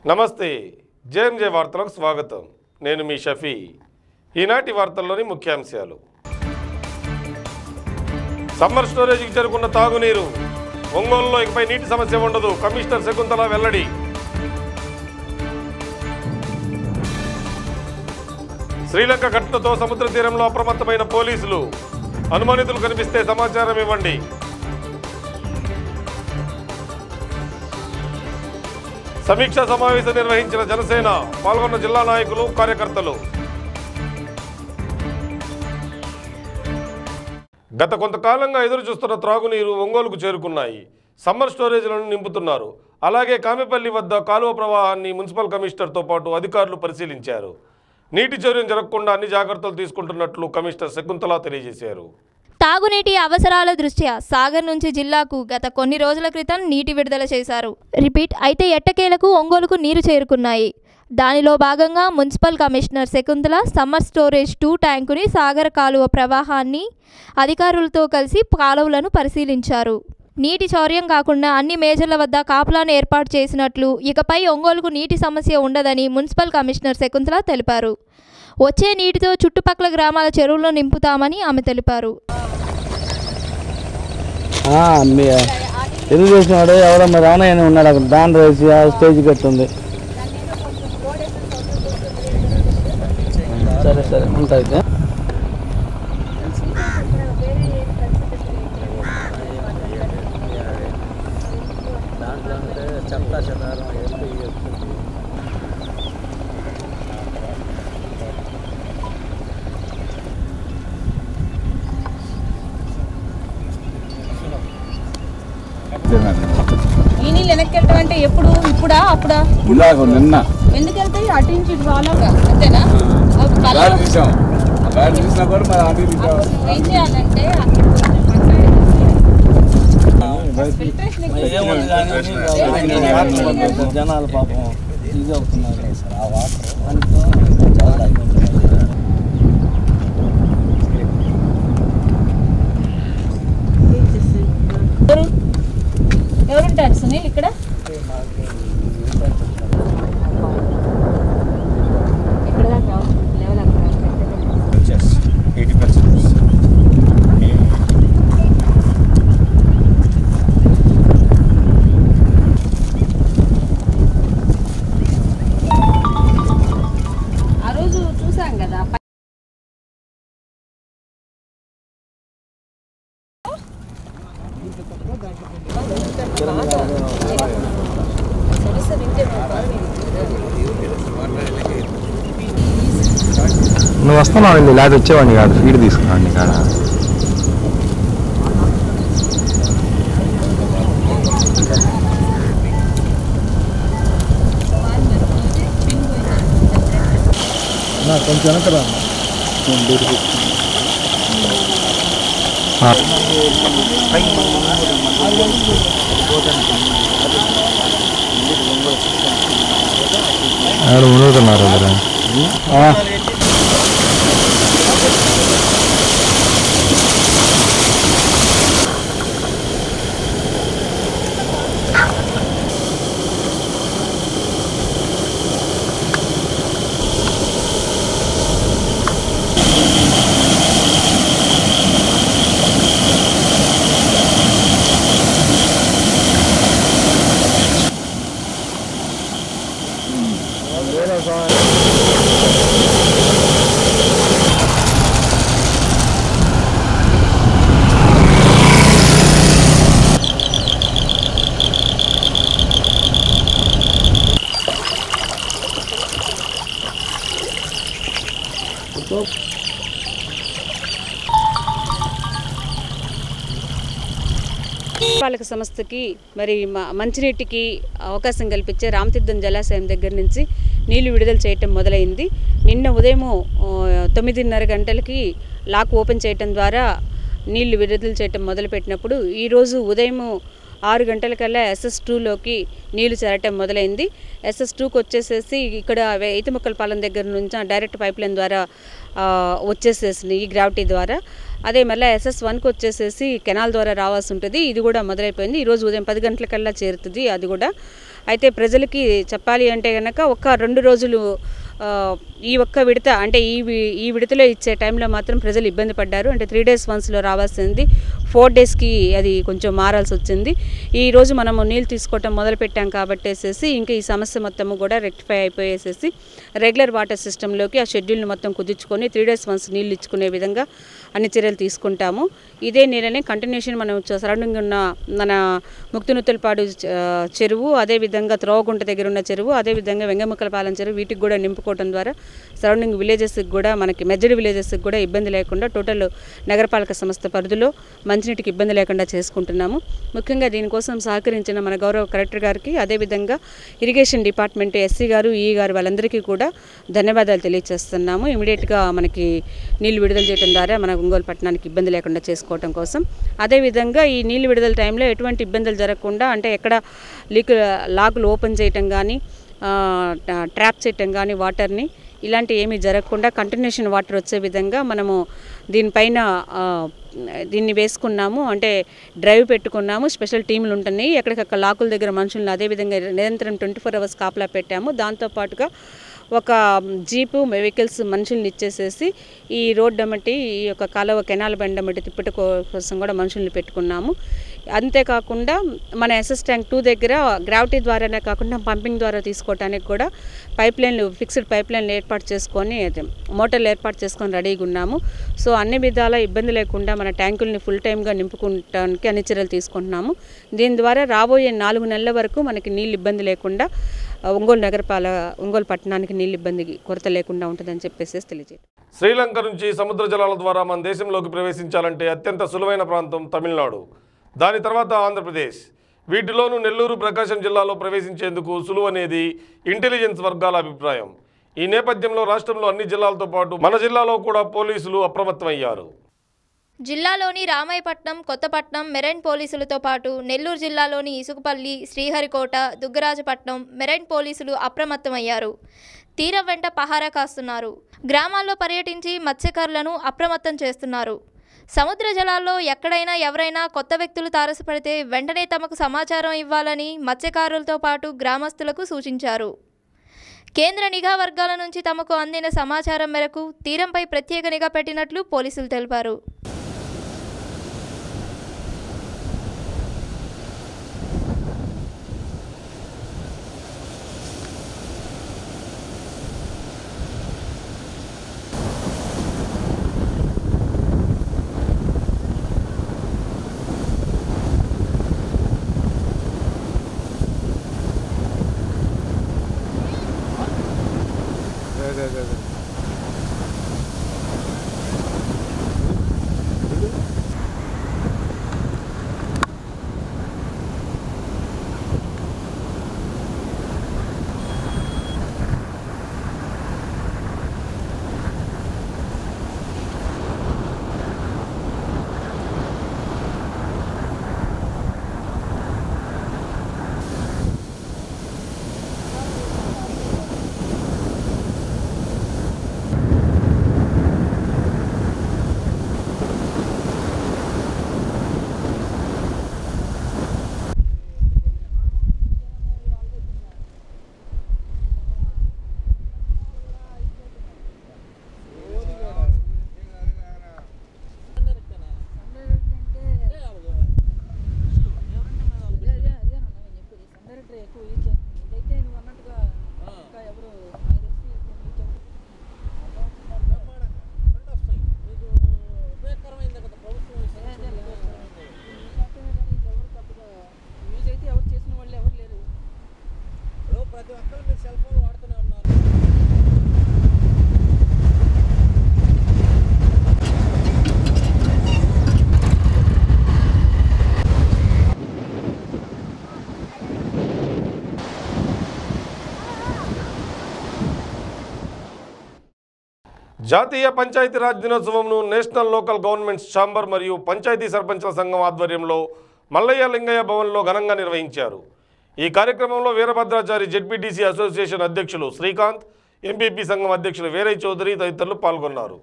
నమస్తే జేఎంజే వార్తలకు స్వాగతం నేను మీ షఫీ ఈనాటి వార్తల్లోని ముఖ్యాంశాలు సమ్మర్ స్టోరేజీకి చేరుకున్న తాగునీరు ఒంగోలులో ఇకపై నీటి సమస్య ఉండదు కమిషనర్ శకుంతల వెల్లడి శ్రీలంక ఘటనతో సముద్ర తీరంలో అప్రమత్తమైన పోలీసులు అనుమానితులు కనిపిస్తే సమాచారం ఇవ్వండి సమీక్షా సమావేశం నిర్వహించిన జనసేన పాల్గొన్న జిల్లా నాయకులు కార్యకర్తలు గత కొంతకాలంగా ఎదురు చూస్తున్న త్రాగునీరు ఒంగోలుకు చేరుకున్నాయి సమ్మర్ స్టోరేజ్లను నింపుతున్నారు అలాగే కామెపల్లి వద్ద కాలువ ప్రవాహాన్ని మున్సిపల్ కమిషనర్తో పాటు అధికారులు పరిశీలించారు నీటి చౌర్యం జరగకుండా అన్ని జాగ్రత్తలు తీసుకుంటున్నట్లు కమిషనర్ శకుంతల తెలియజేశారు తాగునీటి అవసరాల దృష్ట్యా సాగర్ నుంచి జిల్లాకు గత కొన్ని రోజుల క్రితం నీటి విడుదల చేశారు రిపీట్ అయితే ఎట్టకేలకు ఒంగోలుకు నీరు చేరుకున్నాయి దానిలో భాగంగా municipal commissioner Shakuntala summer storage టూ ట్యాంకుని సాగర్ కాలువ ప్రవాహాన్ని అధికారులతో కలిసి కాలువలను పరిశీలించారు నీటి చౌర్యం కాకుండా అన్ని మేజర్ల వద్ద కాపులాను ఏర్పాటు చేసినట్లు ఇకపై ఒంగోలుకు నీటి సమస్య ఉండదని మున్సిపల్ కమిషనర్ శకుంతల తెలిపారు వచ్చే నీటితో చుట్టుపక్కల గ్రామాల చెరువుల్లో నింపుతామని ఆమె తెలిపారు ఆ, మీ ఎదురు చేసినాడు ఎవరో మరి రానయ్యని ఉన్నాడు అక్కడ దాని రేసి ఆ స్టేజ్ కట్టుంది సరే సరే ఉంటుంది ఈ నీళ్ళు వెనక్కి వెళ్ళటం అంటే ఎప్పుడు ఇప్పుడా అప్పుడా ఇలాగ నిన్న ఎందుకు వెళ్తాయి అటు నుంచి ఇటు రాలేవుగా అంతేనా అవి గాడి కలర్ తీసాం ఆ గాడి తీసినా కూడా మరి అటు తీసాం ఏం చేయాలంటే అక్కడ కొంచెం ఫిల్టరేషన్ జనాలు పాపం ఇది అవుతున్నారు ఎవరు ఎవరుంటారు సునీల్ ఇక్కడ ఇక్కడ దాకా లెవెల్ అక్కడ ఎయిటీ పర్సెంట్ ఆ రోజు చూసాం కదా నువ్వు వస్తున్నావు అండి లేదా వచ్చేవాడిని కాదు ఫీడ్ తీసుకున్నాండి కాడ కొంచెం వెనకరా ఎవరు మునుగుతున్నారు అక్కడ పాలక సంస్థకి మరి మ- మంచినీటికి అవకాశం కల్పించే రామతీర్థం జలాశయం దగ్గర నుంచి నీళ్లు విడుదల చేయటం మొదలైంది నిన్న ఉదయం తొమ్మిదిన్నర గంటలకి లాక్ ఓపెన్ చేయటం ద్వారా నీళ్లు విడుదల చేయటం మొదలుపెట్టినప్పుడు ఈరోజు ఉదయం ఆరు గంటలకల్లా ఎస్ఎస్ టూలోకి నీళ్లు చేరటం మొదలైంది ఎస్ఎస్ టూకి వచ్చేసేసి ఇక్కడ ఈతముక్కలపాలెం దగ్గర నుంచి డైరెక్ట్ పైప్ లైన్ ద్వారా ఆ, వచ్చేసేసింది ఈ గ్రావిటీ ద్వారా అదే మళ్ళీ ఎస్ఎస్ వన్కి వచ్చేసేసి కెనాల్ ద్వారా రావాల్సి ఉంటుంది ఇది కూడా మొదలైపోయింది ఈరోజు ఉదయం పది గంటలకల్లా చేరుతుంది అది కూడా అయితే ప్రజలకి చెప్పాలి అంటే కనుక ఒక రెండు రోజులు ఆ, ఈ ఒక్క విడత అంటే ఈ వి- ఈ విడతలో ఇచ్చే టైంలో మాత్రం ప్రజలు ఇబ్బంది పడ్డారు అంటే త్రీ డేస్ వన్స్లో రావాల్సింది ఫోర్ డేస్కి అది కొంచెం మారాల్సి వచ్చింది ఈ రోజు మనము నీళ్ళు తీసుకోవటం మొదలు పెట్టాం కాబట్టేసేసి ఇంకా ఈ సమస్య మొత్తము కూడా రెక్టిఫై అయిపోయేసేసి రెగ్యులర్ వాటర్ సిస్టంలోకి ఆ షెడ్యూల్ని మొత్తం కుదుర్చుకొని త్రీ డేస్ వన్స్ నీళ్ళు ఇచ్చుకునే విధంగా అన్ని చర్యలు తీసుకుంటాము ఇదే నీళ్ళని కంటిన్యూషన్ మనం సరౌండింగ్ ఉన్న మన ముక్తినుత్తలపాడు ఆ, చెరువు అదేవిధంగా త్రోవగుంట దగ్గర ఉన్న చెరువు అదేవిధంగా వెంగముక్కలపాలెం చెరువు వీటికి కూడా నింపుకోవడం ద్వారా సరౌండింగ్ విలేజెస్కి కూడా మనకి మెజడి విలేజెస్కి కూడా ఇబ్బంది లేకుండా టోటల్ నగరపాలక సంస్థ పరిధిలో మంచినీటికి ఇబ్బంది లేకుండా చేసుకుంటున్నాము ముఖ్యంగా దీనికోసం సహకరించిన మన గౌరవ కలెక్టర్ గారికి అదేవిధంగా ఇరిగేషన్ డిపార్ట్మెంట్ ఎస్సీ గారు ఈ గారు వాళ్ళందరికీ కూడా ధన్యవాదాలు తెలియజేస్తున్నాము ఇమీడియట్గా మనకి నీళ్లు విడుదల చేయడం ద్వారా మన ఒంగోలు పట్టణానికి ఇబ్బంది లేకుండా చేసుకోవడం కోసం అదేవిధంగా ఈ నీళ్లు విడుదల టైంలో ఎటువంటి ఇబ్బందులు జరగకుండా అంటే ఎక్కడ లీక్ లాకులు ఓపెన్ చేయటం కానీ ట్రాప్ చేయటం కానీ వాటర్ని ఇలాంటి ఏమీ జరగకుండా కంటిన్యూషన్ వాటర్ వచ్చే విధంగా మనము దీనిపైన ఆ, దీన్ని వేసుకున్నాము అంటే డ్రైవ్ పెట్టుకున్నాము స్పెషల్ టీంలు ఉంటున్నాయి ఎక్కడికక్కడ లాకుల దగ్గర మనుషులను అదేవిధంగా నిరంతరం ట్వంటీ ఫోర్ అవర్స్ కాపలా పెట్టాము దాంతోపాటుగా ఒక జీపు వెహికల్స్ మనుషుల్ని ఇచ్చేసేసి ఈ రోడ్ అమ్మటి ఈ యొక్క కాలువ కెనాల్ బండ్ అమ్మటి తిప్పట కో- కోసం కూడా మనుషుల్ని పెట్టుకున్నాము అంతేకాకుండా మన ఎస్ఎస్ ట్యాంక్ టూ దగ్గర గ్రావిటీ ద్వారానే కాకుండా పంపింగ్ ద్వారా తీసుకోవడానికి కూడా పైప్ లైన్లు ఫిక్స్డ్ పైప్ లైన్లు ఏర్పాటు చేసుకొని అదే మోటార్లు ఏర్పాటు చేసుకొని రెడీగా ఉన్నాము సో అన్ని విధాల ఇబ్బంది లేకుండా మన ట్యాంకుల్ని ఫుల్ టైమ్గా నింపుకోవడానికి అన్ని చర్యలు తీసుకుంటున్నాము దీని ద్వారా రాబోయే నాలుగు నెలల వరకు మనకి నీళ్ళు ఇబ్బంది లేకుండా ఆ, ఒంగోలు నగరపాల ఒంగోలు పట్టణానికి నీళ్ళు ఇబ్బంది కొరత లేకుండా ఉంటుందని చెప్పేసి తెలియజేయండి శ్రీలంక నుంచి సముద్ర జలాల ద్వారా మన దేశంలోకి ప్రవేశించాలంటే అత్యంత సులువైన ప్రాంతం తమిళనాడు దాని తర్వాత ఆంధ్రప్రదేశ్ వీటిలోనూ నెల్లూరు ప్రకాశం జిల్లాలో ప్రవేశించేందుకు సులువు అనేది ఇంటెలిజెన్స్ వర్గాల అభిప్రాయం ఈ నేపథ్యంలో రాష్ట్రంలో అన్ని జిల్లాలతో పాటు మన జిల్లాలో కూడా పోలీసులు అప్రమత్తమయ్యారు జిల్లాలోని రామాయపట్నం కొత్తపట్నం మెరైన్ పోలీసులతో పాటు నెల్లూరు జిల్లాలోని ఇసుకపల్లి శ్రీహరికోట దుగ్గరాజపట్నం మెరైన్ పోలీసులు అప్రమత్తమయ్యారు తీరం వెంట పహారా కాస్తున్నారు గ్రామాల్లో పర్యటించి మత్స్యకారులను అప్రమత్తం చేస్తున్నారు సముద్ర జలాల్లో ఎక్కడైనా ఎవరైనా కొత్త వ్యక్తులు తారసపడితే వెంటనే తమకు సమాచారం ఇవ్వాలని మత్స్యకారులతో పాటు గ్రామస్తులకు సూచించారు కేంద్ర నిఘా వర్గాల నుంచి తమకు అందిన సమాచారం మేరకు తీరంపై ప్రత్యేక నిఘా పెట్టినట్లు పోలీసులు తెలిపారు జాతీయ పంచాయతీరాజ్ దినోత్సవంను నేషనల్ లోకల్ గవర్నమెంట్స్ ఛాంబర్ మరియు పంచాయతీ సర్పంచ్ల సంఘం ఆధ్వర్యంలో మల్లయ్య లింగయ్య భవన్లో ఘనంగా నిర్వహించారు ఈ కార్యక్రమంలో వీరభద్రాచారి జెడ్పీటీసీ అసోసియేషన్ అధ్యక్షులు శ్రీకాంత్ ఎంపీపీ సంఘం అధ్యక్షులు వీరయ్య చౌదరి తదితరులు పాల్గొన్నారు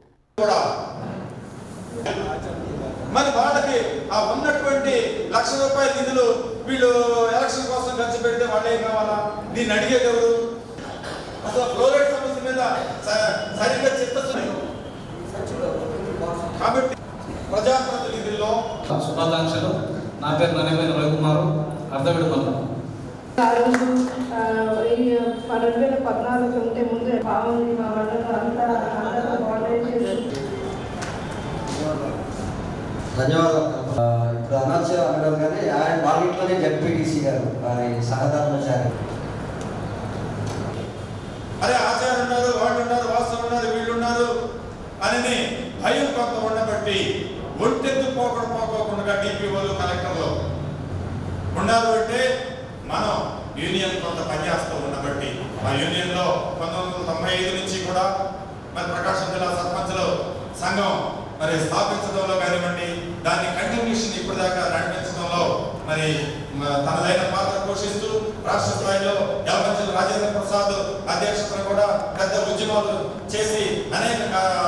మరి వాళ్ళకి ఆ ఉన్నటువంటి లక్ష రూపాయల నిధులు వీళ్ళు ఎలక్షన్ కోసం ఖర్చు పెడితే వాళ్ళు ఏం కావాలా దీన్ని అడిగేది ఎవరు అసలు ఫ్లోరైడ్ సమస్య మీద స- సరిగ్గా చిత్తశుద్ధి కాబట్టి ప్రజాప్రతినిధుల్లో శుభాకాంక్షలు నా పేరు ననేపల్లి రవికుమారు అర్ధవిడి మండలం ఆ రోజు ఆ, ఈ రెండు వేల పద్నాలుగు ఉంటే ముందు బాగుంది మా మండలం అంతా అందరూ కోఆర్డినేట్ చేసి ధన్యవాదాలు ఆ, ఇప్పుడు అనొచ్చు అనడం కానీ ఆయన వాళ్ళ ఇంట్లోనే జడ్పీటీసీ గారు వారి సహధర్మచారి అరే ఆచార్య ఉన్నారు వాళ్ళు ఉన్నారు వాస్తవం ఉన్నారు వీళ్ళు ఉన్నారు అని భయం కొంత ఉండబట్టి ఒంటెత్తు పోకడ పోకోకుండా డిపిఓలు కలెక్టర్లు ఉన్నారు అంటే మనం యూనియన్ కొంత పనిచేస్తూ ఉండబట్టి ఆ యూనియన్లో పంతొమ్మిది వందల తొంభై ఐదు నుంచి కూడా మరి ప్రకాశం జిల్లా సర్పంచులు సంఘం మరి స్థాపించడంలో కానివ్వండి దాన్ని కంటిన్యూషన్ ఇప్పటిదాకా నడిపించడంలో మరి మ- తనదైన పాత్ర పోషిస్తూ రాష్ట్ర స్థాయిలో యలమంచిల రాజేంద్ర ప్రసాద్ అధ్యక్షతన కూడా పెద్ద ఉద్యమాలు చేసి అనేక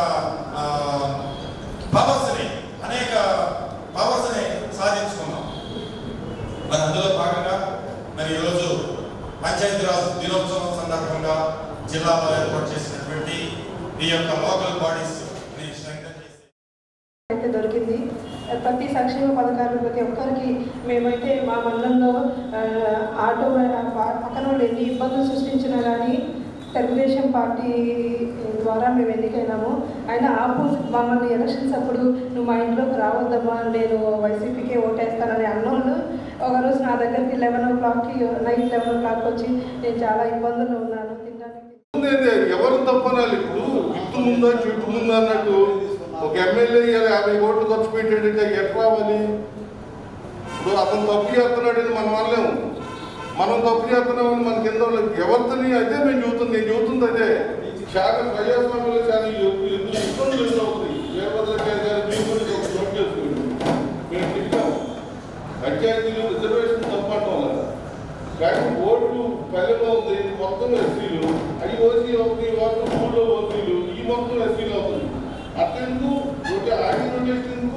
పవర్స్ ని అనేక పవర్స్ ని సాధించుకున్నాం మరి అందులో భాగంగా మరి ఈరోజు పంచాయతీరాజ్ దినోత్సవం సందర్భంగా జిల్లాలో ఏర్పాటు చేసినటువంటి ఈ యొక్క లోకల్ బాడీస్ ని స్ట్రెంగ్థెన్ చేసి అయితే దొరికింది ప్రతి సంక్షేమ పథకాలు ప్రతి ఒక్కరికి మేమైతే మా మండలంలో ఆ, ఆటో ప- పక్కన వాళ్ళు ఎన్ని ఇబ్బందులు సృష్టించినా కానీ తెలుగుదేశం పార్టీ ద్వారా మేము ఎన్నికైనాము ఆయన ఆపోజిట్ మమ్మల్ని ఎలక్షన్స్ అప్పుడు నువ్వు మా ఇంట్లోకి రావద్దమ్మా నేను వైసీపీకే ఓటేస్తానని అన్నోళ్ళు ఒకరోజు నా దగ్గరికి లెవెన్ ఓ క్లాక్కి నైట్ లెవెన్ ఓ క్లాక్ వచ్చి నేను చాలా ఇబ్బందులు ఉన్నాను తినడానికి ఉందేంది? ఎవరు తప్పనాలి ఇప్పుడు ఇటు ముందా చెట్టు ముందా అన్నట్టు ఒక ఎమ్మెల్యే ఇవాళ యాభై కోట్లు ఖర్చు పెట్టాడంటే ఎట్లా రావాలి ఇప్పుడు అతను తప్పు చేస్తున్నాడని మనం అనలేము మనం తప్పు చేస్తున్నామని మన కింద వాళ్ళకి ఎవరితోని అదే మేము చూస్తుంది నేను చూస్తుంది అదే చాలా ప్రజాస్వామ్యంలో చాలా ఎ- ఎన్ని ఇబ్బందులు ఎదురవుతాయి వీరభద్ర గారి గారు మీ గురించి ఒక నోట్ చేసుకోండి మేము తిట్టాం పంచాయతీలు రిజర్వేషన్ తప్పటం వల్ల కానీ ఓట్లు పల్లెలో ఉంది మొత్తం ఎస్సీలు అవి ఓసీ అవుతుంది వాళ్ళు ఊళ్ళో ఓసీలు ఈ మొత్తం ఎస్సీలు అవుతుంది అతను ఒకటి ఆడి ఎందుకు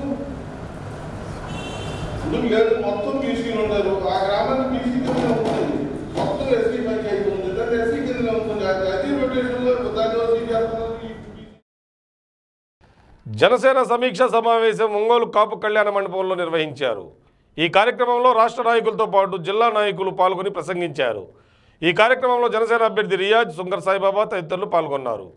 ఇప్పుడు లేదు మొత్తం బీసీలు ఉన్నారు ఆ గ్రామానికి బీసీ కింద ఉంటుంది మొత్తం ఎస్సీ పంచాయతీ ఉంది దాన్ని ఎస్సీ కింద ఉంటుంది అది అది రొటేషన్లో దాన్ని ఓసీ చేస్తున్నారు ఈ BC జనసేన సమీక్ష సమావేశం ఒంగోలు కాపు కళ్యాణ మండపంలో నిర్వహించారు ఈ కార్యక్రమంలో రాష్ట్ర నాయకులతో పాటు జిల్లా నాయకులు పాల్గొని ప్రసంగించారు ఈ కార్యక్రమంలో జనసేన అభ్యర్థి రియాజ్ సుంగర్ సాయిబాబా తదితరులు పాల్గొన్నారు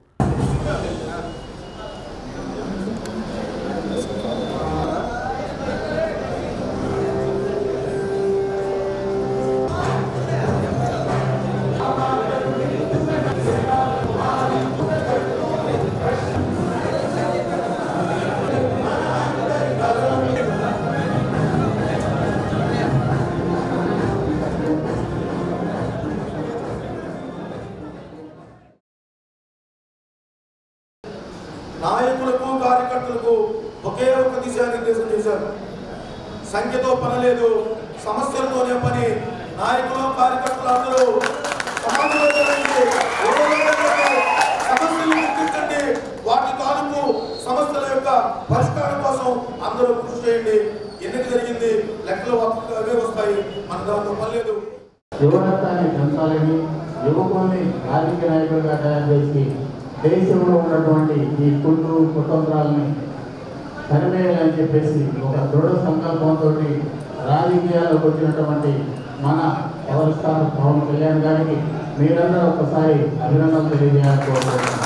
నాయకులకు కార్యకర్తలకు ఒకే ఒక దిశానిర్దేశం చేశారు సంఖ్యతో పని లేదు సమస్యలతోనే పని నాయకులు కార్యకర్తలు అందరూ సమాజంలో జరగండి. ఓడగొట్టండి. సమస్యలు గుర్తించండి వాటి తాలూకు సమస్యల యొక్క పరిష్కారం కోసం అందరూ కృషి చేయండి ఎన్నిక జరిగింది లెక్కలు అవే వస్తాయి మన దాంతో పని లేదు యువరత్నాన్ని పెంచాలని యువకుల్ని రాజకీయ నాయకులుగా తయారు చేసి దేశంలో ఉన్నటువంటి ఈ కుళ్ళు కుతంత్రాలని తరిమేయాలని చెప్పేసి ఒక దృఢ సంకల్పంతో రాజకీయాల్లోకి వచ్చినటువంటి మన పవర్ స్టార్ పవన్ కళ్యాణ్ గారికి మీరందరూ ఒకసారి అభినందనలు తెలియజేయాలని కోరుకుంటున్నాను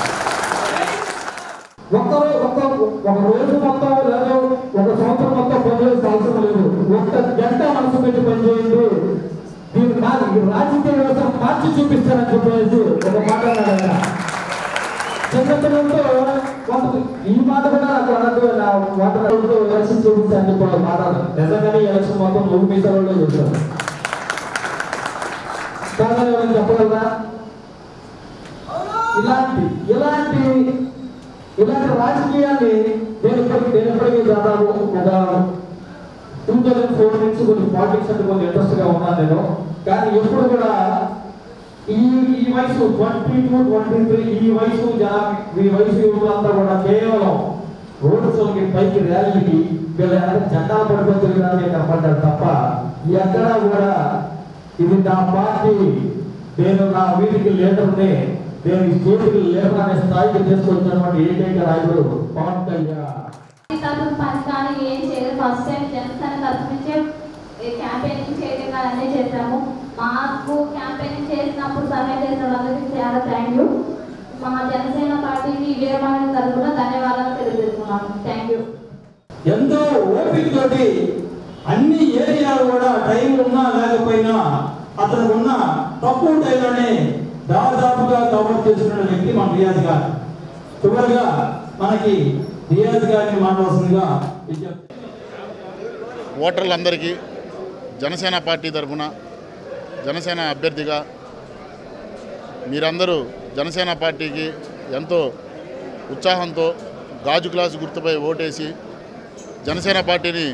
ఒక్కరు ఒక్క ఒక రోజు మొత్తం లేదు ఒక సంవత్సరం మొత్తం పనిచేసే అవసరం లేదు ఒక్క గంట మనసు పెట్టి పనిచేయండి దీని కాదు ఈ రాజకీయ వ్యవస్థ మార్చి చూపిస్తానని చెప్పేసి ఒక మాట అన్నాడు ఆయన. చిన్నతనంతో కొంత ఈ మాట కూడా నాకు అనదు నా మాట ఎలక్షన్ చూపిస్తానని చెప్పి ఒక మాట అన్నాడు. నిజంగానే ఈ ఎలక్షన్ మొత్తం నువ్వు మీ సేవలో చూస్తాను కాదని ఎవరైనా చెప్పగలరా ఇలాంటి ఇలాంటి ఇలాంటి రాజకీయాన్ని నేను ఇప్పటికీ నేను ఇప్పటికీ దాదాపు ఒక టూ థౌజండ్ ఫోర్ నుంచి కొంచెం పాలిటిక్స్ అంటే కొంచెం ఇంట్రెస్ట్గా ఉన్నాను నేను కానీ ఎప్పుడు కూడా ఈ ఈ వయసు ట్వంటీ టూ ట్వంటీ త్రీ ఈ వయసు జనా ఈ వయసు యువకులంతా కూడా కేవలం రోడ్డు షోకి పైకి ర్యాలీకి వీళ్ళ జెండా పడుకొని తిరగడానికి కనపడ్డారు తప్ప ఎక్కడా కూడా ఇది నా పార్టీ నేను నా వీధికి లీడర్ని నేను ఈ స్టేట్కి లీడర్ అనే స్థాయికి తీసుకొచ్చినటువంటి ఏకైక నాయకుడు పవన్ కళ్యాణ్ తరఫున పని కానీ ఏం చేయలేదు ఫస్ట్ టైం జనసేన తరఫు నుంచే క్యాంపెయినింగ్ చేయడం కానీ అన్నీ చేశాము మాకు క్యాంపెయినింగ్ చేసినప్పుడు సహాయం చేసిన వాళ్ళకి చాలా థ్యాంక్ యూ మా జనసేన పార్టీకి వీరమైన తరఫున ధన్యవాదాలు తెలియజేస్తున్నాను థ్యాంక్ యూ ఎంతో ఓపిక తోటి అన్ని ఏరియాలు కూడా టైం ఉన్నా లేకపోయినా అతనికి ఉన్న తక్కువ టైంలోనే దాదాపుగా కవర్ చేసుకున్న వ్యక్తి మన రియాజ్ గారు చివరిగా మనకి రియాజ్ గారిని మాట్లాడుతుందిగా విజ్ఞప్తి ఓటర్లందరికీ జనసేన పార్టీ తరఫున జనసేన అభ్యర్థిగా మీరందరూ జనసేన పార్టీకి ఎంతో ఉత్సాహంతో గాజు గ్లాసు గుర్తుపై ఓటేసి జనసేన పార్టీని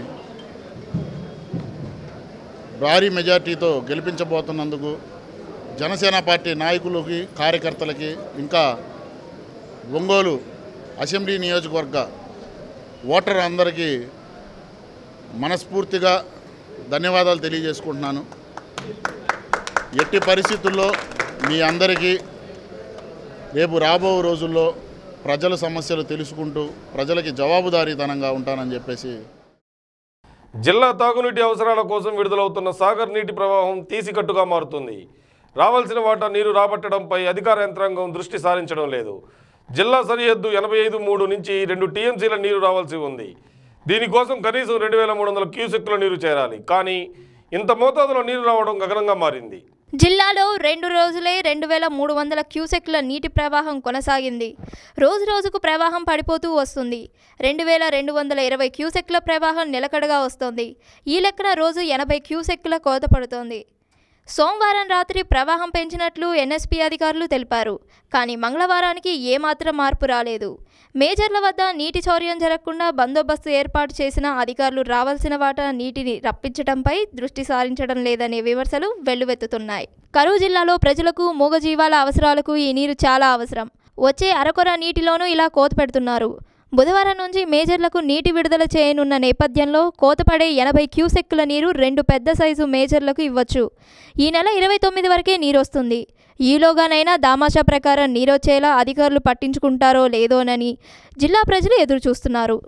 భారీ మెజార్టీతో గెలిపించబోతున్నందుకు జనసేన పార్టీ నాయకులకి కార్యకర్తలకి ఇంకా ఒంగోలు అసెంబ్లీ నియోజకవర్గ ఓటర్ అందరికీ మనస్ఫూర్తిగా ధన్యవాదాలు తెలియజేసుకుంటున్నాను ఎట్టి పరిస్థితుల్లో మీ అందరికీ రేపు రాబో రోజుల్లో ప్రజల సమస్యలు తెలుసుకుంటూ ప్రజలకి జవాబుదారీతనంగా ఉంటానని చెప్పేసి జిల్లా తాగునీటి అవసరాల కోసం విడుదలవుతున్న సాగర్ నీటి ప్రవాహం తీసికట్టుగా మారుతుంది రావాల్సిన వాటా నీరు రాబట్టడంపై అధికార యంత్రాంగం దృష్టి సారించడం లేదు జిల్లా సరిహద్దు ఎనభై ఐదు మూడు నుంచి రెండు టీఎంసీల నీరు రావాల్సి ఉంది దీనికోసం కనీసం రెండు వేల మూడు వందల క్యూసెక్కుల నీరు చేరాలి కానీ ఇంత మోతాదులో నీరు రావడం గగనంగా మారింది జిల్లాలో రెండు రోజులే రెండు వేల మూడు వందల క్యూసెక్ల నీటి ప్రవాహం కొనసాగింది రోజు రోజుకు ప్రవాహం పడిపోతూ వస్తుంది రెండు వేల రెండు వందల ఇరవై క్యూసెక్ల ప్రవాహం నిలకడగా వస్తోంది ఈ లెక్కన రోజు ఎనభై క్యూసెక్ల కోత పడుతోంది సోమవారం రాత్రి ప్రవాహం పెంచినట్లు ఎన్ఎస్పీ అధికారులు తెలిపారు కానీ మంగళవారానికి ఏమాత్రం మార్పు రాలేదు మేజర్ల వద్ద నీటి చౌర్యం జరగకుండా బందోబస్తు ఏర్పాటు చేసిన అధికారులు రావాల్సిన వాటా నీటిని రప్పించడంపై దృష్టి సారించడం లేదనే విమర్శలు వెల్లువెత్తుతున్నాయి కరువు జిల్లాలో ప్రజలకు మూగజీవాల అవసరాలకు ఈ నీరు చాలా అవసరం వచ్చే అరకొర నీటిలోనూ ఇలా కోత పెడుతున్నారు బుధవారం నుంచి మేజర్లకు నీటి విడుదల చేయనున్న నేపథ్యంలో కోతపడే ఎనభై క్యూసెక్కుల నీరు రెండు పెద్ద సైజు మేజర్లకు ఇవ్వచ్చు ఈ నెల ఇరవై తొమ్మిది వరకే నీరు వస్తుంది ఈలోగానైనా దామాషా ప్రకారం నీరొచ్చేలా అధికారులు పట్టించుకుంటారో లేదోనని జిల్లా ప్రజలు ఎదురు చూస్తున్నారు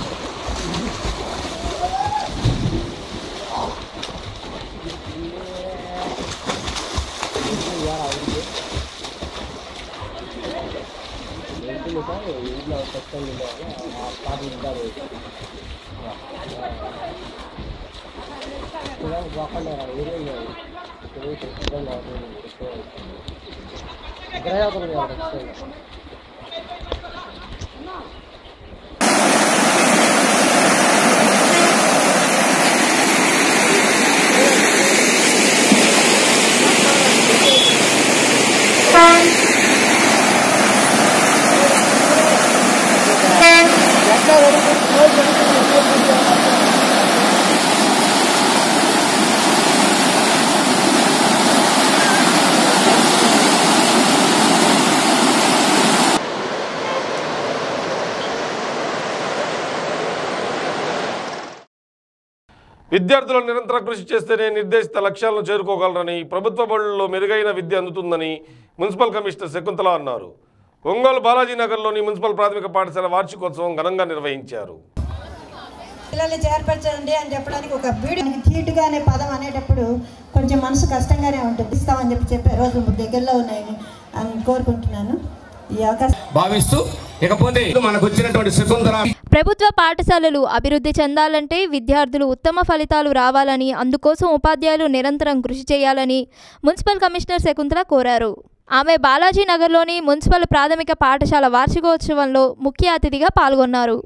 విద్యార్థులు నిరంతర కృషి చేస్తేనే నిర్దేశిత లక్ష్యాలను చేరుకోగలరని ప్రభుత్వ బడుల్లో మెరుగైన విద్య అందుతుందని మున్సిపల్ కమిషనర్ శకుంతల అన్నారు ఒంగోలు బాలాజీ నగర్లోని మున్సిపల్ ప్రాథమిక పాఠశాల వార్షికోత్సవం ఘనంగా నిర్వహించారు పిల్లల్ని చేర్పరచండి అని చెప్పడానికి ఒక వీడియోకి ధీటుగా అనే పదం అనేటప్పుడు కొంచెం మనసు కష్టంగానే ఉంటుంది ఇస్తామని చెప్పి చెప్పే రోజు దగ్గరలో ఉన్నాయని అని కోరుకుంటున్నాను ఈ అవకాశం భావిస్తూ ఇకపోతే మనకు వచ్చినటువంటి శకుంతల ప్రభుత్వ పాఠశాలలు అభివృద్ధి చెందాలంటే విద్యార్థులు ఉత్తమ ఫలితాలు రావాలని అందుకోసం ఉపాధ్యాయులు నిరంతరం కృషి చేయాలని మున్సిపల్ కమిషనర్ శకుంతల కోరారు ఆమె బాలాజీ నగర్లోని మున్సిపల్ ప్రాథమిక పాఠశాల వార్షికోత్సవంలో ముఖ్య అతిథిగా పాల్గొన్నారు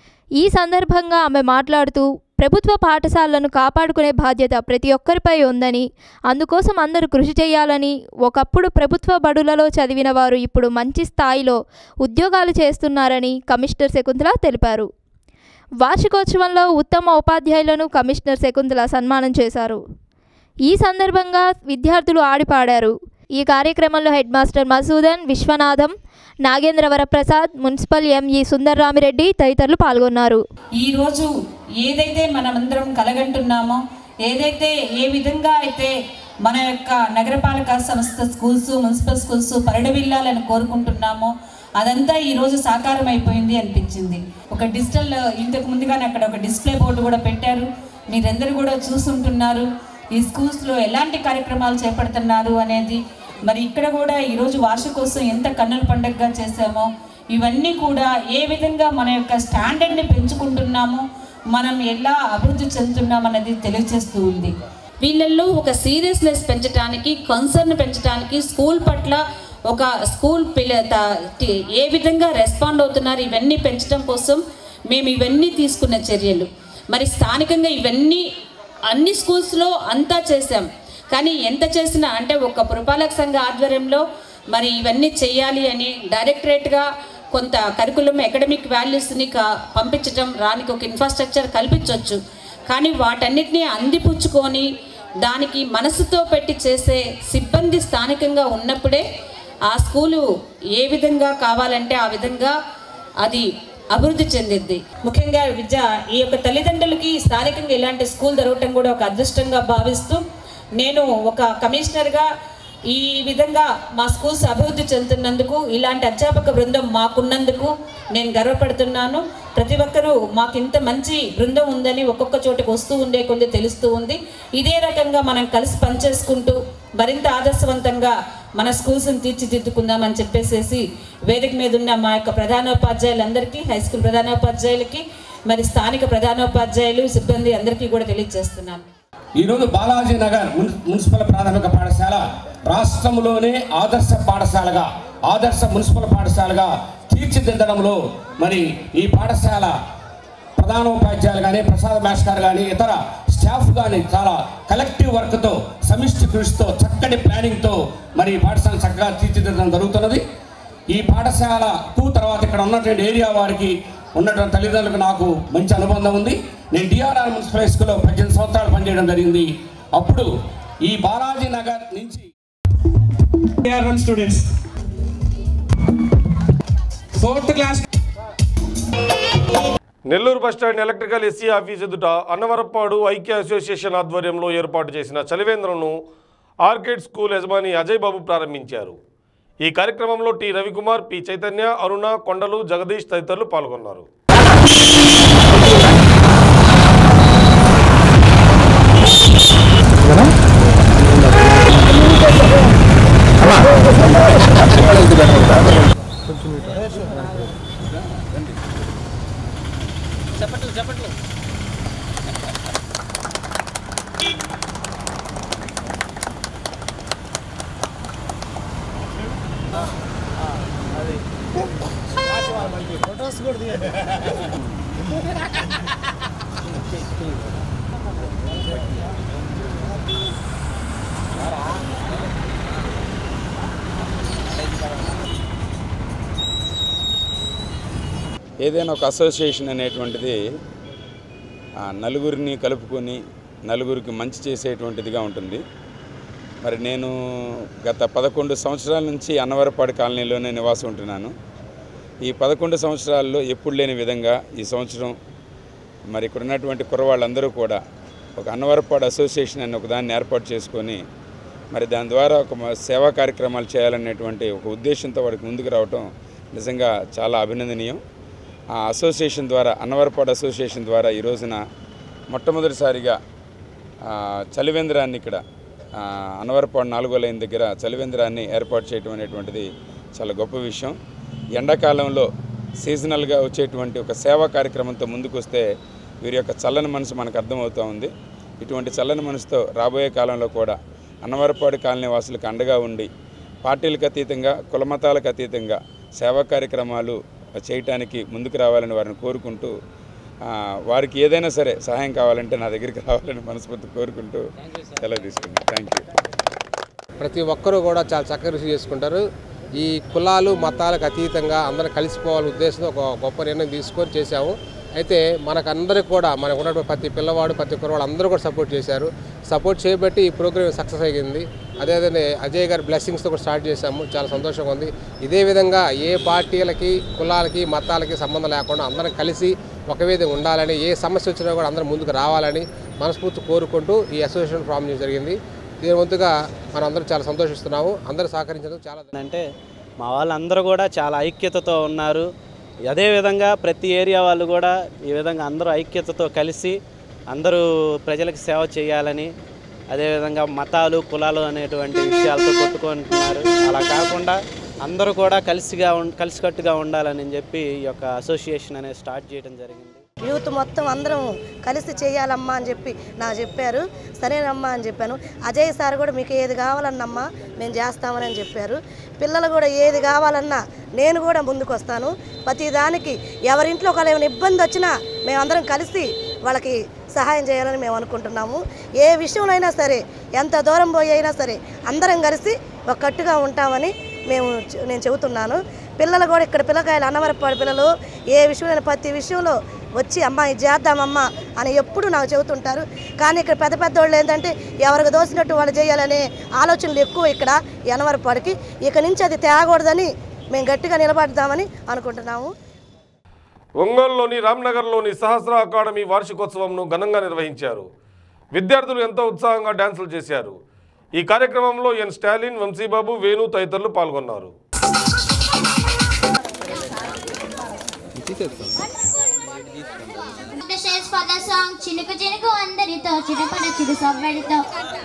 ఈ సందర్భంగా ఆమె మాట్లాడుతూ ప్రభుత్వ పాఠశాలలను కాపాడుకునే బాధ్యత ప్రతి ఒక్కరిపై ఉందని అందుకోసం అందరూ కృషి చేయాలని ఒకప్పుడు ప్రభుత్వ బడులలో చదివిన వారు ఇప్పుడు మంచి స్థాయిలో ఉద్యోగాలు చేస్తున్నారని కమిషనర్ శకుంతల తెలిపారు వార్షికోత్సవంలో ఉత్తమ ఉపాధ్యాయులను కమిషనర్ శకుంతల సన్మానం చేశారు ఈ సందర్భంగా విద్యార్థులు ఆడిపాడారు ఈ కార్యక్రమంలో head master Masudan Vishwanatham Nagendra Varaprasad municipal ME Sundararami Reddy తదితరులు పాల్గొన్నారు ఈరోజు ఏదైతే మనమందరం కలగంటున్నామో ఏదైతే ఏ విధంగా అయితే మన యొక్క నగరపాలక సంస్థ స్కూల్స్ మున్సిపల్ స్కూల్స్ పరిడవిల్లాలని కోరుకుంటున్నామో అదంతా ఈరోజు సాకారం అయిపోయింది అనిపించింది ఒక డిజిటల్ ఇంతకు ముందుగానే అక్కడ ఒక డిస్ప్లే బోర్డు కూడా పెట్టారు మీరందరూ కూడా చూసుంటున్నారు ఈ స్కూల్స్లో ఎలాంటి కార్యక్రమాలు చేపడుతున్నారు అనేది మరి ఇక్కడ కూడా ఈరోజు వార్షికోత్సవం ఎంత కన్నుల పండుగగా చేశామో ఇవన్నీ కూడా ఏ విధంగా మన యొక్క స్టాండర్డ్ని పెంచుకుంటున్నామో మనం ఎలా అభివృద్ధి చెందుతున్నాం అనేది తెలియజేస్తూ ఉంది వీళ్ళల్లో ఒక సీరియస్నెస్ పెంచడానికి కన్సర్న్ పెంచడానికి స్కూల్ పట్ల ఒక స్కూల్ పిల్ల త- టి- ఏ విధంగా రెస్పాండ్ అవుతున్నారు ఇవన్నీ పెంచడం కోసం మేము ఇవన్నీ తీసుకున్న చర్యలు మరి స్థానికంగా ఇవన్నీ అన్ని స్కూల్స్లో అంతా చేసాం కానీ ఎంత చేసినా అంటే ఒక పురపాలక సంఘ ఆధ్వర్యంలో మరి ఇవన్నీ చేయాలి అని డైరెక్టరేట్గా కొంత కరికులం అకాడమిక్ వాల్యూస్ని కా పంపించడం రానికి ఒక ఇన్ఫ్రాస్ట్రక్చర్ కల్పించవచ్చు కానీ వాటన్నిటినీ అందిపుచ్చుకొని దానికి మనసుతో పెట్టి చేసే సిబ్బంది స్థానికంగా ఉన్నప్పుడే ఆ స్కూలు ఏ విధంగా కావాలంటే ఆ విధంగా అది అభివృద్ధి చెందిద్ది ముఖ్యంగా విద్య ఈ యొక్క తల్లిదండ్రులకి స్థానికంగా ఇలాంటి స్కూల్ జరగటం కూడా ఒక అదృష్టంగా భావిస్తూ నేను ఒక కమిషనర్గా ఈ విధంగా మా స్కూల్స్ అభివృద్ధి చెందుతున్నందుకు ఇలాంటి అధ్యాపక బృందం మాకున్నందుకు నేను గర్వపడుతున్నాను ప్రతి ఒక్కరూ మాకు ఇంత మంచి బృందం ఉందని ఒక్కొక్క చోటుకు వస్తూ ఉండే కొద్ది తెలుస్తూ ఉంది ఇదే రకంగా మనం కలిసి పనిచేసుకుంటూ మరింత ఆదర్శవంతంగా మన స్కూల్స్ని తీర్చిదిద్దుకుందామని చెప్పేసేసి వేదిక మీద ఉన్న మా యొక్క ప్రధానోపాధ్యాయులందరికీ హై స్కూల్ ప్రధానోపాధ్యాయులకి మరి స్థానిక ప్రధానోపాధ్యాయులు సిబ్బంది అందరికీ కూడా తెలియజేస్తున్నాను ఈరోజు బాలాజీ నగర్ మున్- మున్సిపల్ ప్రాథమిక పాఠశాల రాష్ట్రంలోనే ఆదర్శ పాఠశాలగా ఆదర్శ మున్సిపల్ పాఠశాలగా తీర్చిదిద్దడంలో మరి ఈ పాఠశాల ప్రధానోపాధ్యాయులు కానీ ప్రసాద్ మాస్టర్ కానీ ఇతర స్టాఫ్ కానీ చాలా కలెక్టివ్ వర్క్తో సమిష్టి కృషితో చక్కటి ప్లానింగ్తో మరి ఈ పాఠశాల చక్కగా తీర్చిదిద్దడం జరుగుతున్నది ఈ పాఠశాలకు తర్వాత ఇక్కడ ఉన్నటువంటి ఏరియా వారికి ఉన్నటువంటి తల్లిదండ్రులకు నాకు మంచి అనుబంధం ఉంది నేను డిఆర్ఆర్ మున్సిపల్ హై స్కూల్లో పద్దెనిమిది సంవత్సరాలు పనిచేయడం జరిగింది అప్పుడు ఈ బాలాజీ నగర్ నుంచి students fourth class Nellore bus stand electrical SC office ఎదుట అన్నవరప్పాడు ఐక్య అసోసియేషన్ ఆధ్వర్యంలో ఏర్పాటు చేసిన చలివేంద్రంను ఆర్కేడ్ స్కూల్ యజమాని అజయ్ బాబు ప్రారంభించారు ఈ కార్యక్రమంలో టి రవికుమార్ పి చైతన్య అరుణ కొండలు జగదీష్ తదితరులు పాల్గొన్నారు చెప్పట్లు చెప్పట్లు ఫొటోస్ కూడా ఏదైనా ఒక అసోసియేషన్ అనేటువంటిది ఆ, నలుగురిని కలుపుకొని నలుగురికి మంచి చేసేటువంటిదిగా ఉంటుంది మరి నేను గత పదకొండు సంవత్సరాల నుంచి అన్నవరపాడు కాలనీలోనే నివాసం ఉంటున్నాను ఈ పదకొండు సంవత్సరాల్లో ఎప్పుడు లేని విధంగా ఈ సంవత్సరం మరి ఇక్కడ ఉన్నటువంటి కుర్రవాళ్ళందరూ కూడా ఒక అన్నవరపాడు అసోసియేషన్ అనే ఒక దాన్ని ఏర్పాటు చేసుకొని మరి దాని ద్వారా ఒక మ- సేవా కార్యక్రమాలు చేయాలనేటువంటి ఒక ఉద్దేశంతో వాడికి ముందుకు రావటం నిజంగా చాలా అభినందనీయం ఆ అసోసియేషన్ ద్వారా అన్నవరపాడు అసోసియేషన్ ద్వారా ఈ రోజున మొట్టమొదటిసారిగా ఆ, చలివేంద్రాన్ని ఇక్కడ ఆ, అన్నవరపాడు నాలుగో లైన్ దగ్గర చలివేంద్రాన్ని ఏర్పాటు చేయడం అనేటువంటిది చాలా గొప్ప విషయం ఎండాకాలంలో సీజనల్గా వచ్చేటువంటి ఒక సేవా కార్యక్రమంతో ముందుకు వస్తే వీరి యొక్క చల్లని మనసు మనకు అర్థమవుతూ ఉంది ఇటువంటి చల్లని మనసుతో రాబోయే కాలంలో కూడా అన్నవరపాడు కాలనీ వాసులకు అండగా ఉండి పార్టీలకు అతీతంగా కులమతాలకు అతీతంగా సేవా కార్యక్రమాలు చేయటానికి ముందుకు రావాలని వారిని కోరుకుంటూ ఆ, వారికి ఏదైనా సరే సహాయం కావాలంటే నా దగ్గరికి రావాలని మనస్ఫూర్తి కోరుకుంటూ సెలవు తీసుకున్నాను థ్యాంక్ యూ ప్రతి ఒక్కరూ కూడా చాలా చక్కగా రిసీవ్ చేసుకుంటారు ఈ కులాలు మతాలకు అతీతంగా అందరం కలిసిపోవాలనే ఉద్దేశంతో ఒక గొప్ప నిర్ణయం తీసుకొని చేశాము అయితే మనకందరికి కూడా మనకు ఉన్నటువంటి ప్రతి పిల్లవాడు ప్రతి కుర్రవాడు అందరూ కూడా సపోర్ట్ చేశారు సపోర్ట్ చేయబట్టి ఈ ప్రోగ్రామ్ సక్సెస్ అయ్యింది అదేవిధంగా అజయ్ గారి బ్లెస్సింగ్స్తో కూడా స్టార్ట్ చేశాము చాలా సంతోషంగా ఉంది ఇదే విధంగా ఏ పార్టీలకి కులాలకి మతాలకి సంబంధం లేకుండా అందరం కలిసి ఒక విధంగా ఉండాలని ఏ సమస్య వచ్చినా కూడా అందరం ముందుకు రావాలని మనస్ఫూర్తి కోరుకుంటూ ఈ అసోసియేషన్ ఫామ్ చేయడం జరిగింది దీని వంతుగా మనం అందరం చాలా సంతోషిస్తున్నాము అందరూ సహకరించడం చాలా అంటే మా వాళ్ళందరూ కూడా చాలా ఐక్యతతో ఉన్నారు అదేవిధంగా ప్రతి ఏరియా వాళ్ళు కూడా ఈ విధంగా అందరూ ఐక్యతతో కలిసి అందరూ ప్రజలకు సేవ చేయాలని అదేవిధంగా మతాలు కులాలు అనేటువంటి విషయాలతో కొట్టుకుంటున్నారు అలా కాకుండా అందరూ కూడా కలిసిగా ఉం కలిసికట్టుగా ఉండాలని చెప్పి ఈ యొక్క అసోసియేషన్ అనేది స్టార్ట్ చేయడం జరిగింది యూత్ మొత్తం అందరం కలిసి చేయాలమ్మా అని చెప్పి నాకు చెప్పారు సరేనమ్మా అని చెప్పాను అజయ్ సార్ కూడా మీకు ఏది కావాలన్నమ్మా మేము చేస్తామని అని చెప్పారు పిల్లలు కూడా ఏది కావాలన్నా నేను కూడా ముందుకు వస్తాను ప్రతి దానికి ఎవరింట్లో ఒకవేళ ఏమైనా ఇబ్బంది వచ్చినా మేమందరం కలిసి వాళ్ళకి సహాయం చేయాలని మేము అనుకుంటున్నాము ఏ విషయంలో అయినా సరే ఎంత దూరం పోయి అయినా సరే అందరం కలిసి ఒక కట్టుగా ఉంటామని మేము చె- నేను చెబుతున్నాను పిల్లలు కూడా ఇక్కడ పిల్లకాయలు అన్నవరపాడు పిల్లలు ఏ విషయంలో ప్రతి విషయంలో వచ్చి అమ్మ ఇది చేద్దామమ్మా అని ఎప్పుడు నాకు చెబుతుంటారు కానీ ఇక్కడ పెద్ద పెద్ద వాళ్ళు ఏంటంటే ఎవరికి దోసినట్టు వాళ్ళు చేయాలనే ఆలోచనలు ఎక్కువ ఇక్కడ ఈ అన్నవరపాడుకి ఇక నుంచి అది తేగకూడదని మేము గట్టిగా నిలబడదామని అనుకుంటున్నాము ఒంగోలులోని రామ్నగర్లోని సహస్ర అకాడమీ వార్షికోత్సవంను ఘనంగా నిర్వహించారు విద్యార్థులు ఎంతో ఉత్సాహంగా డ్యాన్సులు చేశారు ఈ కార్యక్రమంలో ఎన్ స్టాలిన్ వంశీబాబు వేణు తదితరులు పాల్గొన్నారు The stage for the song చినుకు చినుకు అందరితో చిటపట చిరు సవ్వడితో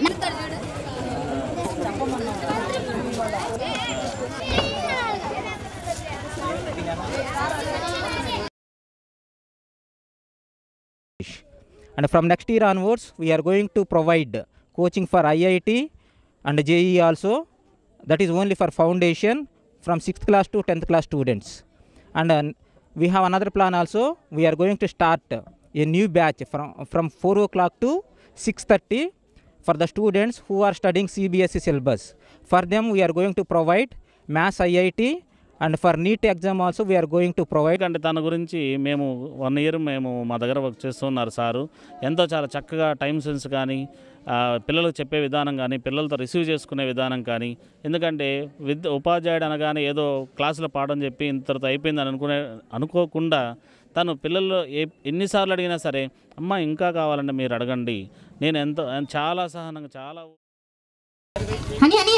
and from next year onwards we are going to provide coaching for IIT and JEE also that is only for foundation from 6th class to 10th class students and uh, we have another plan also we are going to start a new batch from from 4 o'clock to 6.30 for the students who are studying CBSE syllabus for them we are going to provide mass IIT and for NEET exam also we are going to provide అంటే తన గురించి మేము one year మేము మా దగ్గర work చేస్తున్నారు sir ఎంతో చాలా చక్కగా టైం సెన్స్ కానీ ఆ, పిల్లలకు చెప్పే విధానం కానీ పిల్లలతో రిసీవ్ చేసుకునే విధానం కానీ ఎందుకంటే విద్య ఉపాధ్యాయుడు అనగానే ఏదో క్లాసులో పాఠం చెప్పి ఇంతటితో అయిపోయిందని అనుకునే అనుకోకుండా తను పిల్లలు ఏ ఎన్నిసార్లు అడిగినా సరే అమ్మ ఇంకా కావాలంటే మీరు అడగండి నేను ఎంతో చాలా సహనంగా చాలా హని హని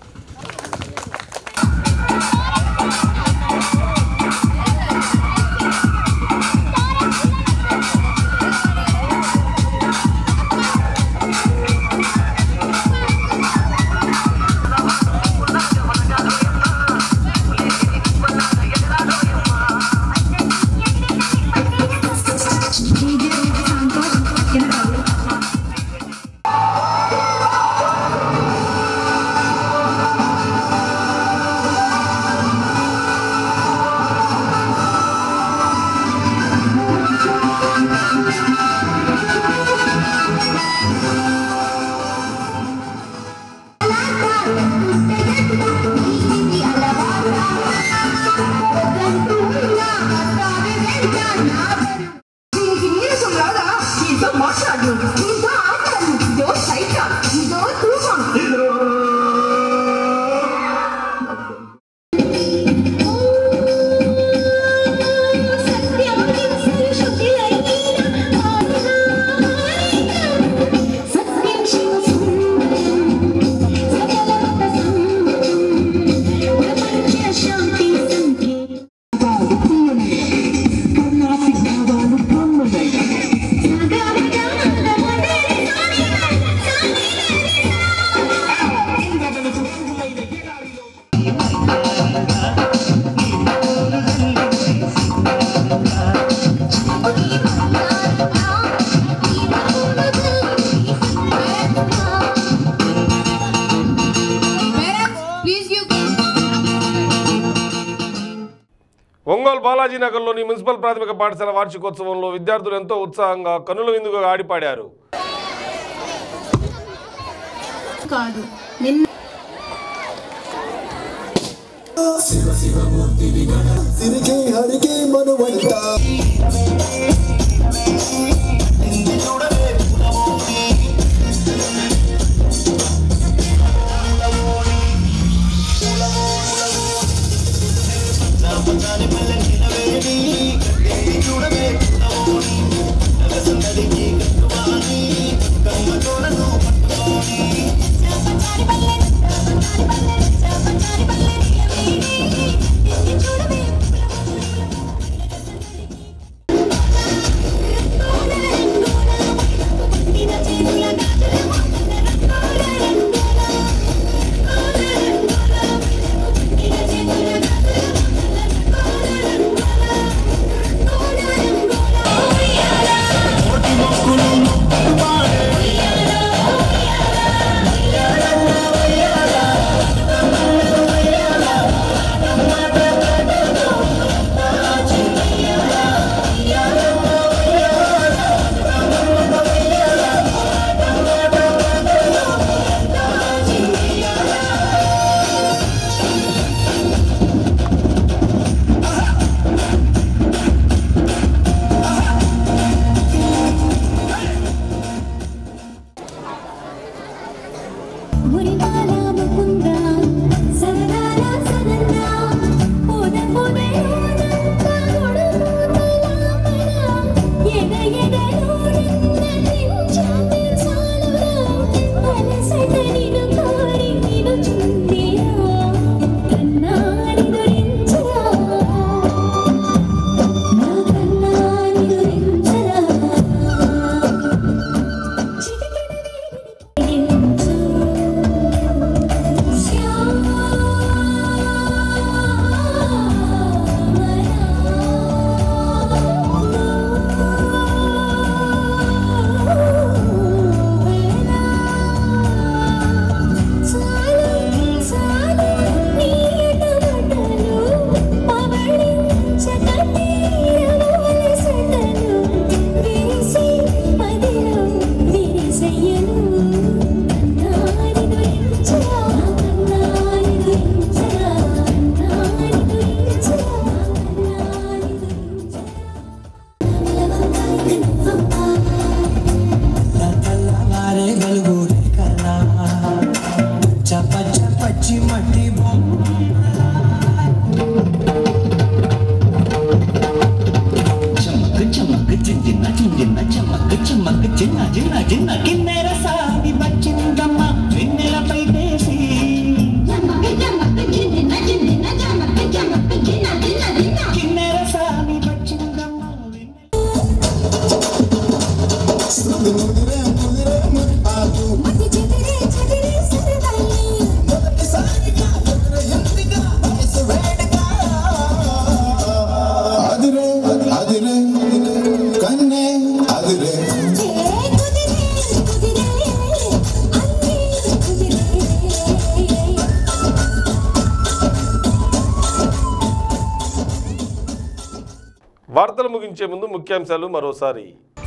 ఒంగోలు బాలాజీ నగర్లోని మున్సిపల్ ప్రాథమిక పాఠశాల వార్షికోత్సవంలో విద్యార్థులు ఎంతో ఉత్సాహంగా కనుల విందుగా ఆడిపాడారు కాదు నిన్న శివ శివమూర్తి సిరిగే హరిగే మనువంట మురిపాల ముకుంద సరదాల సనంద పోద పోదలోనంత గొడుగుతలామన ఎద ఎదలోనంత నించంది చాలురా అలసట నిను కోరి నిను చుందిరా కన్నాని గురించరా నా కన్నాని గురించరా తెల్లవారే వెలుగులే కన్నా చప్పచ్చ పచ్చి మట్టి బొమ్మ చమక్ చమక్ చించిన చించిన చమక్ చమక్ చిన్న చిన్న చిన్న కిన్నెర సాగి వచ్చిందమ్మ వెన్నెల పైటేసి కిన్నెర సాగి వచ్చిందమ్మ శృతి ముదిరే ముదిరే మురిపాలు మొదటిసారిగా ఎదురు ఎందిగా వయసు వేడుక అదిరే అదిరే కన్నే అదిరే వార్తలు ముగించే ముందు ముఖ్యాంశాలు మరోసారి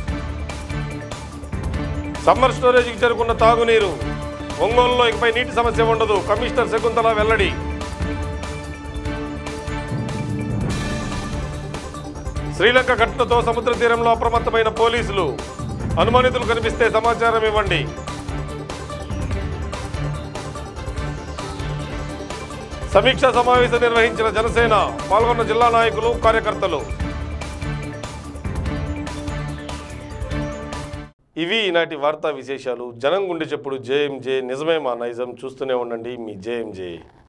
సమ్మర్ స్టోరేజీకి చేరుకున్న తాగునీరు ఒంగోలులో ఇకపై నీటి సమస్య ఉండదు కమిషనర్ శకుంతల వెల్లడి శ్రీలంక ఘటనతో సముద్ర తీరంలో అప్రమత్తమైన పోలీసులు అనుమానితులు కనిపిస్తే సమాచారం ఇవ్వండి సమీక్షా సమావేశం నిర్వహించిన జనసేన పాల్గొన్న జిల్లా నాయకులు కార్యకర్తలు ఇవి ఈనాటి వార్తా విశేషాలు జనం గుండె చెప్పుడు జేఎంజే నిజమే మా నైజం చూస్తూనే ఉండండి మీ జేఎంజే